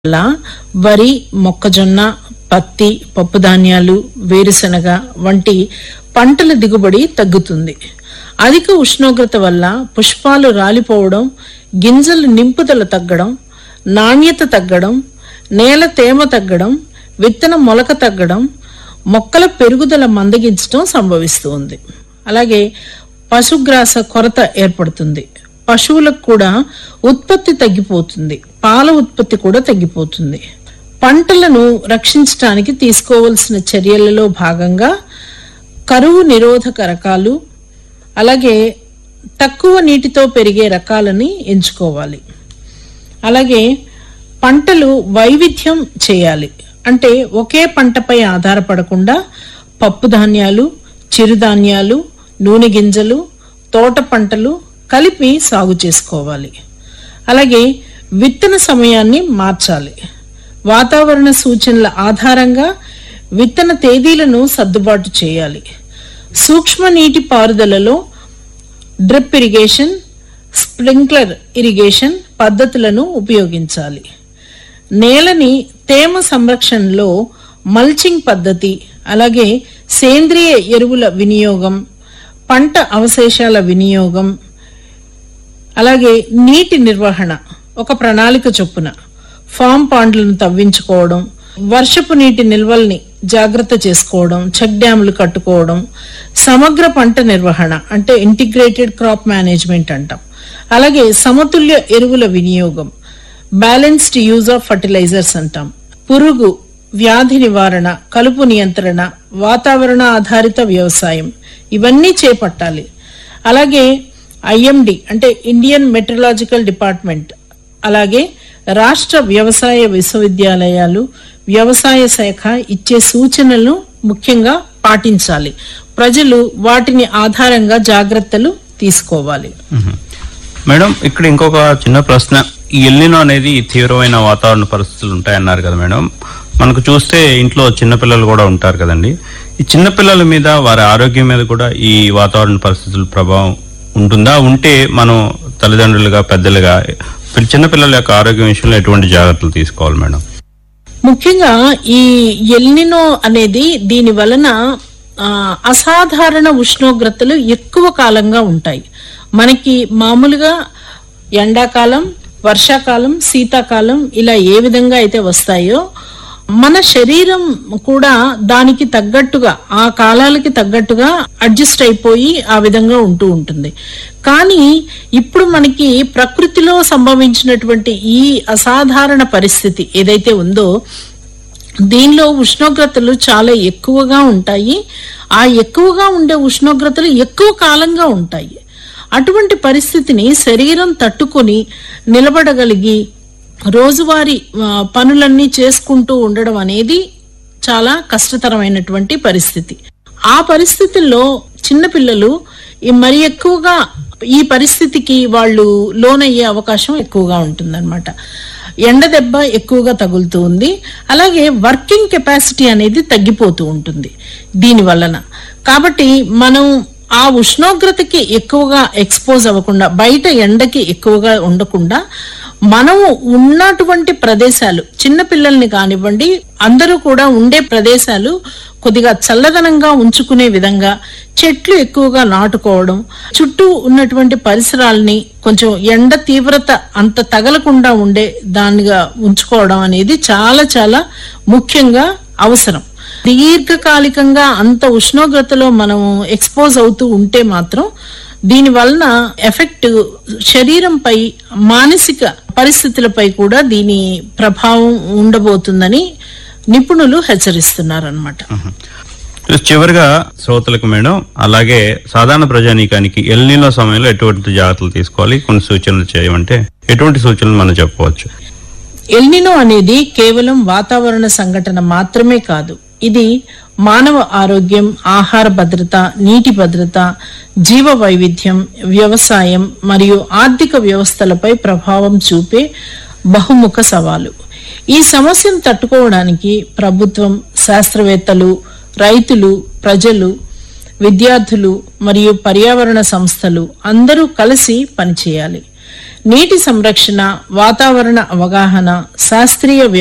వల్ల వరి మొక్కజొన్న పత్తి పప్పు ధాన్యాలు వేరుశనగ వంటి పంటల దిగుబడి తగ్గుతుంది అధిక ఉష్ణోగ్రత వల్ల పుష్పాలు రాలిపోవడం గింజలు నింపుదల తగ్గడం నాణ్యత తగ్గడం నేల తేమ తగ్గడం విత్తన మొలక తగ్గడం మొక్కల పెరుగుదల మందగించడం సంభవిస్తుంది అలాగే పశుగ్రాస కొరత ఏర్పడుతుంది పశువులకు కూడా ఉత్పత్తి తగ్గిపోతుంది పాల ఉత్పత్తి కూడా తగ్గిపోతుంది పంటలను రక్షించడానికి తీసుకోవలసిన చర్యలలో భాగంగా కరువు నిరోధక రకాలు అలాగే తక్కువ నీటితో పెరిగే రకాలని ఎంచుకోవాలి అలాగే పంటలు వైవిధ్యం చేయాలి అంటే ఒకే పంటపై ఆధారపడకుండా పప్పు ధాన్యాలు చిరుధాన్యాలు నూనె గింజలు తోట పంటలు కలిపి సాగు చేసుకోవాలి అలాగే విత్తన సమయాన్ని మార్చాలి వాతావరణ సూచనల ఆధారంగా విత్తన తేదీలను సర్దుబాటు చేయాలి సూక్ష్మ నీటి పారుదలలో డ్రిప్ ఇరిగేషన్ స్ప్రింక్లర్ ఇరిగేషన్ పద్ధతులను ఉపయోగించాలి నేలని తేమ సంరక్షణలో మల్చింగ్ పద్ధతి అలాగే సేంద్రియ ఎరువుల వినియోగం పంట అవశేషాల వినియోగం అలాగే నీటి నిర్వహణ ఒక ప్రణాళిక చొప్పున ఫామ్ పాండ్లను తవ్వించుకోవడం వర్షపు నీటి నిల్వల్ని జాగ్రత్త చేసుకోవడం చెక్ డ్యాములు కట్టుకోవడం సమగ్ర పంట నిర్వహణ అంటే ఇంటిగ్రేటెడ్ క్రాప్ మేనేజ్మెంట్ అంటాం అలాగే సమతుల్య ఎరువుల వినియోగం బ్యాలెన్స్డ్ యూజ్ ఆఫ్ ఫర్టిలైజర్స్ అంటాం పురుగు వ్యాధి నివారణ కలుపు నియంత్రణ వాతావరణ ఆధారిత వ్యవసాయం ఇవన్నీ చేపట్టాలి అలాగే ఐఎండి అంటే ఇండియన్ మెట్రలాజికల్ డిపార్ట్మెంట్ అలాగే రాష్ట్ర వ్యవసాయ విశ్వవిద్యాలయాలు వ్యవసాయ శాఖ ఇచ్చే సూచనలను ముఖ్యంగా పాటించాలి ప్రజలు వాటిని ఆధారంగా జాగ్రత్తలు తీసుకోవాలి మ్మ్. మేడం ఇక్కడ ఇంకొక చిన్న ప్రశ్న ఈ ఎల్లినో అనేది తీవ్రమైన వాతావరణ పరిస్థితులు ఉంటాయన్నారు కదా మేడం మనకు చూస్తే ఇంట్లో చిన్నపిల్లలు కూడా ఉంటారు కదండి ఈ చిన్నపిల్లల మీద వారి ఆరోగ్యం మీద కూడా ఈ వాతావరణ పరిస్థితుల ప్రభావం ఉంటుందా ఉంటే మనం తల్లిదండ్రులుగా పెద్దలుగా పిల్ల- చిన్నపిల్లల యొక్క ఆరోగ్యం విషయంలో ఎటువంటి జాగ్రత్తలు తీసుకోవాలి మేడం ముఖ్యంగా ఈ ఎల్నినో అనేది దీని వలన ఆ, అసాధారణ ఉష్ణోగ్రతలు ఎక్కువ కాలంగా ఉంటాయి మనకి మామూలుగా ఎండాకాలం వర్షాకాలం శీతాకాలం ఇలా ఏ విధంగా అయితే వస్తాయో మన శరీరం కూడా దానికి తగ్గట్టుగా ఆ కాలాలకి తగ్గట్టుగా అడ్జస్ట్ అయిపోయి ఆ విధంగా ఉంటూ ఉంటుంది కానీ ఇప్పుడు మనకి ప్రకృతిలో సంభవించినటువంటి ఈ అసాధారణ పరిస్థితి ఏదైతే ఉందో దీనిలో ఉష్ణోగ్రతలు చాలా ఎక్కువగా ఉంటాయి ఆ ఎక్కువగా ఉండే ఉష్ణోగ్రతలు ఎక్కువ కాలంగా ఉంటాయి అటువంటి పరిస్థితిని శరీరం తట్టుకొని నిలబడగలిగి రోజువారీ ఆ, పనులన్నీ చేసుకుంటూ ఉండడం అనేది చాలా కష్టతరమైనటువంటి పరిస్థితి ఆ పరిస్థితుల్లో చిన్నపిల్లలు ఈ మరి ఎక్కువగా ఈ పరిస్థితికి వాళ్ళు లోనయ్యే అవకాశం ఎక్కువగా ఉంటుందన్నమాట ఎండ దెబ్బ ఎక్కువగా తగులుతూ ఉంది అలాగే వర్కింగ్ కెపాసిటీ అనేది తగ్గిపోతూ ఉంటుంది దీని వలన కాబట్టి మనం ఆ ఉష్ణోగ్రతకి ఎక్కువగా ఎక్స్పోజ్ అవ్వకుండా బయట ఎండకి ఎక్కువగా ఉండకుండా మనము ఉన్నటువంటి ప్రదేశాలు చిన్న పిల్లల్ని కానివ్వండి అందరూ కూడా ఉండే ప్రదేశాలు కొద్దిగా చల్లదనంగా ఉంచుకునే విధంగా చెట్లు ఎక్కువగా నాటుకోవడం చుట్టూ ఉన్నటువంటి పరిసరాల్ని కొంచెం ఎండ తీవ్రత అంత తగలకుండా ఉండే దానిగా ఉంచుకోవడం అనేది చాలా చాలా ముఖ్యంగా అవసరం దీర్ఘకాలికంగా అంత ఉష్ణోగ్రతలో మనం ఎక్స్పోజ్ అవుతూ ఉంటే మాత్రం దీని వలన ఎఫెక్ట్ శరీరంపై మానసిక పరిస్థితులపై కూడా దీని ప్రభావం ఉండబోతుందని నిపుణులు హెచ్చరిస్తున్నారన్నమాట చివరిగా శ్రోతలకు మేడం అలాగే సాధారణ ప్రజానీకానికి ఎల్నీలో సమయంలో ఎటువంటి జాగ్రత్తలు తీసుకోవాలి కొన్ని సూచనలు చేయమంటే ఎటువంటి సూచనలు మనం చెప్పవచ్చు ఎల్నినో అనేది కేవలం వాతావరణ సంఘటన మాత్రమే కాదు ఇది మానవ ఆరోగ్యం ఆహార భద్రత నీటి భద్రత జీవ వైవిధ్యం వ్యవసాయం మరియు ఆర్థిక వ్యవస్థలపై ప్రభావం చూపే బహుముఖ సవాలు ఈ సమస్యను తట్టుకోవడానికి ప్రభుత్వం శాస్త్రవేత్తలు రైతులు ప్రజలు విద్యార్థులు మరియు పర్యావరణ సంస్థలు అందరూ కలిసి పనిచేయాలి నీటి సంరక్షణ వాతావరణ అవగాహన శాస్త్రీయ